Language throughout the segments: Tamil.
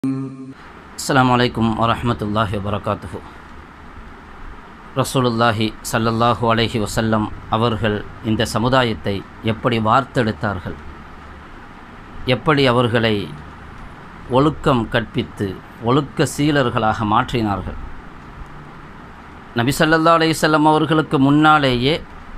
அஸ்ஸலாமு அலைக்கும் வரஹ்மத்துல்லாஹி வபரகாத்துஹு ரசூலுல்லாஹி ஸல்லல்லாஹு அலைஹி வஸல்லம் அவர்கள் இந்த சமுதாயத்தை எப்படி வார்த்தெடுத்தார்கள் எப்படி அவர்களை ஒழுக்கம் கற்பித்து ஒழுக்க சீலர்களாக மாற்றினார்கள் நபி ஸல்லல்லாஹு அலைஹி வஸல்லம் அவர்களுக்கு முன்னாலேயே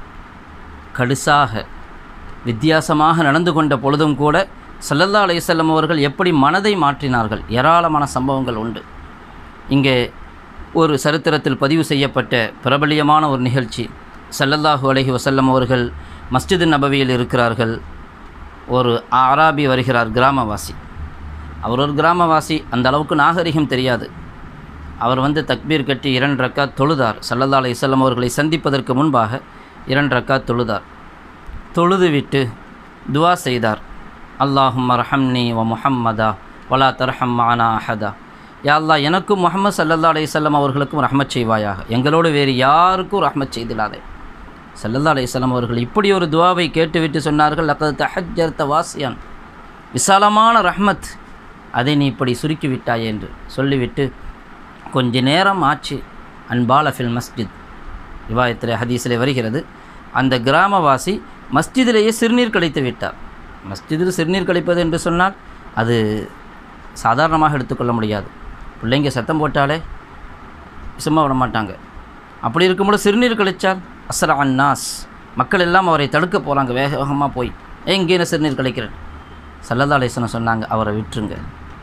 கடுசாக வித்தியாசமாக நடந்து கொண்ட பொழுதும் கூட சல்லல்லா அலையம் அவர்கள் எப்படி மனதை மாற்றினார்கள் ஏராளமான சம்பவங்கள் உண்டு இங்கே ஒரு சரித்திரத்தில் பதிவு செய்யப்பட்ட பிரபலியமான ஒரு நிகழ்ச்சி சல்லல்லாஹு அலைஹி வசல்லம் அவர்கள் மஸ்ஜிது நபவியில் இருக்கிறார்கள் ஒரு ஆராபி வருகிறார் கிராமவாசி அவர் ஒரு கிராமவாசி அந்த அளவுக்கு நாகரிகம் தெரியாது அவர் வந்து தக்பீர் கட்டி இரண்டு ரக்கா தொழுதார் சல்லல்லா அலையம் அவர்களை சந்திப்பதற்கு முன்பாக இரண்டு ரக்கா தொழுதார் தொழுது விட்டு துவா செய்தார் அல்லாஹும் ரஹம்னி வ முஹம்மதா வலா தர்ஹம் மானா அஹதா யா அல்லாஹ் எனக்கும் முகமது சல்லல்லா அலையம் அவர்களுக்கும் ரஹ்மத் செய்வாயாக எங்களோடு வேறு யாருக்கும் ரஹ்மத் செய்திடாதே சல்லல்லா அலையம் அவர்கள் இப்படி ஒரு துவாவை கேட்டுவிட்டு சொன்னார்கள் அக்கது தஹஜர்த்த வாசியான் விசாலமான ரஹ்மத் அதை நீ இப்படி சுருக்கி விட்டாய் என்று சொல்லிவிட்டு கொஞ்ச நேரம் ஆச்சு அன்பால ஃபில் மஸ்ஜித் ரிவாயத்தில் ஹதீஸில் வருகிறது அந்த கிராமவாசி மஸ்ஜிதிலேயே சிறுநீர் கழித்து விட்டார் மஸ்ஜிதில் சிறுநீர் கழிப்பது என்று சொன்னால் அது சாதாரணமாக எடுத்துக்கொள்ள முடியாது பிள்ளைங்க சத்தம் போட்டாலே சும்மா விட மாட்டாங்க அப்படி இருக்கும்போது சிறுநீர் கழிச்சால் அஸ்ரா அன்னாஸ் மக்கள் எல்லாம் அவரை தடுக்க போகிறாங்க வேக வேகமாக போய் ஏன் இங்கே என்ன சிறுநீர் கழிக்கிறேன் சல்லதா அலிஸ்வனம் சொன்னாங்க அவரை விட்டுருங்க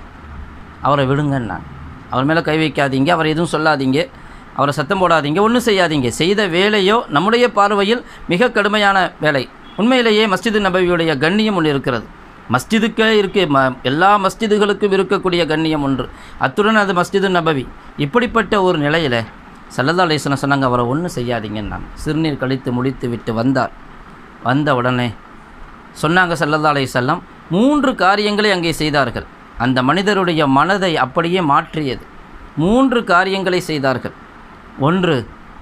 அவரை விடுங்கன்னாங்க அவர் மேலே கை வைக்காதீங்க அவரை எதுவும் சொல்லாதீங்க அவரை சத்தம் போடாதீங்க ஒன்றும் செய்யாதீங்க செய்த வேலையோ நம்முடைய பார்வையில் மிக கடுமையான வேலை உண்மையிலேயே மஸ்ஜிது நபவியுடைய கண்ணியம் ஒன்று இருக்கிறது மஸ்ஜிதுக்கே இருக்கு ம எல்லா மஸ்ஜிதுகளுக்கும் இருக்கக்கூடிய கண்ணியம் ஒன்று அத்துடன் அது மஸ்ஜிது நபவி இப்படிப்பட்ட ஒரு நிலையில் சல்லல்லா அலிஸ்வனம் சொன்னாங்க அவரை ஒன்றும் செய்யாதீங்கன்னாங்க சிறுநீர் கழித்து முடித்து விட்டு வந்தார் வந்த உடனே சொன்னாங்க சல்லல்லா அலையம் மூன்று காரியங்களை அங்கே செய்தார்கள் அந்த மனிதருடைய மனதை அப்படியே மாற்றியது மூன்று காரியங்களை செய்தார்கள் ஒன்று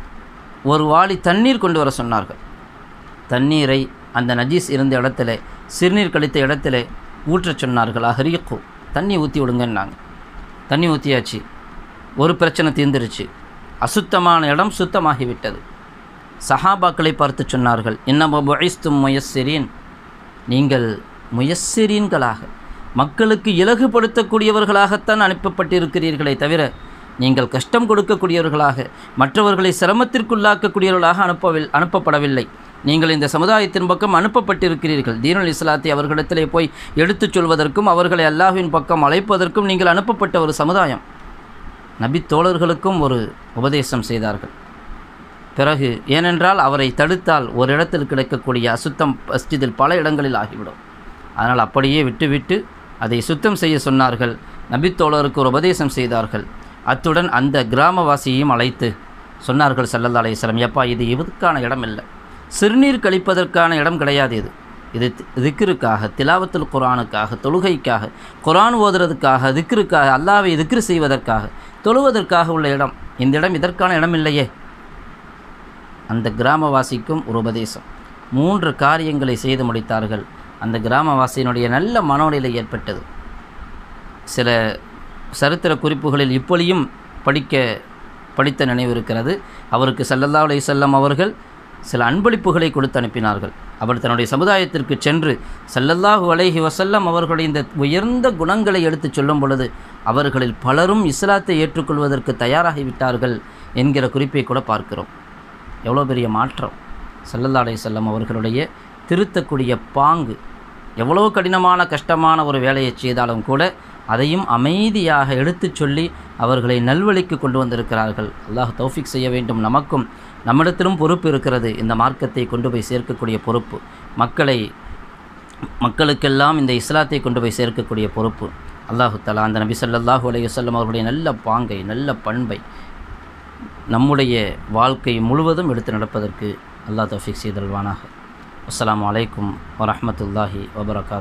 ஒரு வாளி தண்ணீர் கொண்டு வர சொன்னார்கள் தண்ணீரை அந்த நஜீஸ் இருந்த இடத்துல சிறுநீர் கழித்த இடத்துல ஊற்றச் சொன்னார்கள் அஹரியக்கோ தண்ணி ஊற்றி விடுங்கன்னாங்க தண்ணி ஊற்றியாச்சு ஒரு பிரச்சனை தீர்ந்துருச்சு அசுத்தமான இடம் சுத்தமாகிவிட்டது சஹாபாக்களை பார்த்து சொன்னார்கள் இன்னம பொய்ஸ்தும் முயஸ்ஸிரீன் நீங்கள் முயஸ்ஸிரீன்களாக மக்களுக்கு இலகுபடுத்தக்கூடியவர்களாகத்தான் அனுப்பப்பட்டிருக்கிறீர்களே தவிர நீங்கள் கஷ்டம் கொடுக்கக்கூடியவர்களாக மற்றவர்களை சிரமத்திற்குள்ளாக்கக்கூடியவர்களாக அனுப்பவில் அனுப்பப்படவில்லை நீங்கள் இந்த சமுதாயத்தின் பக்கம் அனுப்பப்பட்டிருக்கிறீர்கள் தீனுல் இஸ்லாத்தை அவர்களிடத்திலே போய் எடுத்துச் சொல்வதற்கும் அவர்களை அல்லாஹ்வின் பக்கம் அழைப்பதற்கும் நீங்கள் அனுப்பப்பட்ட ஒரு சமுதாயம் நபி தோழர்களுக்கும் ஒரு உபதேசம் செய்தார்கள் பிறகு ஏனென்றால் அவரை தடுத்தால் ஒரு இடத்தில் கிடைக்கக்கூடிய அசுத்தம் மஸ்ஜிதில் பல இடங்களில் ஆகிவிடும் அதனால் அப்படியே விட்டுவிட்டு அதை சுத்தம் செய்ய சொன்னார்கள் நபித்தோழருக்கு ஒரு உபதேசம் செய்தார்கள் அத்துடன் அந்த கிராமவாசியையும் அழைத்து சொன்னார்கள் சல்லல்லா அலையம் எப்பா இது இதுக்கான இடம் இல்லை சிறுநீர் கழிப்பதற்கான இடம் கிடையாது இது இது திக்ருக்காக திலாவத்துல் குரானுக்காக தொழுகைக்காக குரான் ஓதுறதுக்காக திக்ருக்காக அல்லாவை திக்ரு செய்வதற்காக தொழுவதற்காக உள்ள இடம் இந்த இடம் இதற்கான இடம் இல்லையே அந்த கிராமவாசிக்கும் ஒரு உபதேசம் மூன்று காரியங்களை செய்து முடித்தார்கள் அந்த கிராமவாசியினுடைய நல்ல மனோநிலை ஏற்பட்டது சில சரித்திர குறிப்புகளில் இப்பொழியும் படிக்க படித்த நினைவு இருக்கிறது அவருக்கு சல்லல்லா அலி செல்லம் அவர்கள் சில அன்பளிப்புகளை கொடுத்து அனுப்பினார்கள் அவர் தன்னுடைய சமுதாயத்திற்கு சென்று சல்லல்லாஹு அலைஹி வசல்லம் அவர்களுடைய இந்த உயர்ந்த குணங்களை எடுத்துச் சொல்லும் பொழுது அவர்களில் பலரும் இஸ்லாத்தை ஏற்றுக்கொள்வதற்கு தயாராகிவிட்டார்கள் என்கிற குறிப்பை கூட பார்க்கிறோம் எவ்வளோ பெரிய மாற்றம் சல்லல்லா அலை செல்லம் அவர்களுடைய திருத்தக்கூடிய பாங்கு எவ்வளோ கடினமான கஷ்டமான ஒரு வேலையை செய்தாலும் கூட அதையும் அமைதியாக எடுத்துச் சொல்லி அவர்களை நல்வழிக்கு கொண்டு வந்திருக்கிறார்கள் அல்லாஹ் தௌஃபிக் செய்ய வேண்டும் நமக்கும் நம்மிடத்திலும் பொறுப்பு இருக்கிறது இந்த மார்க்கத்தை கொண்டு போய் சேர்க்கக்கூடிய பொறுப்பு மக்களை மக்களுக்கெல்லாம் இந்த இஸ்லாத்தை கொண்டு போய் சேர்க்கக்கூடிய பொறுப்பு அல்லாஹு தலா அந்த நபி சல்லாஹூ அலையுசல்லம் அவர்களுடைய நல்ல பாங்கை நல்ல பண்பை நம்முடைய வாழ்க்கை முழுவதும் எடுத்து நடப்பதற்கு அல்லாஹ் தௌஃபிக் செய்தல்வானாக அஸ்லாம் வலைக்கம் வரமத்துல்லாஹி வபரகாத்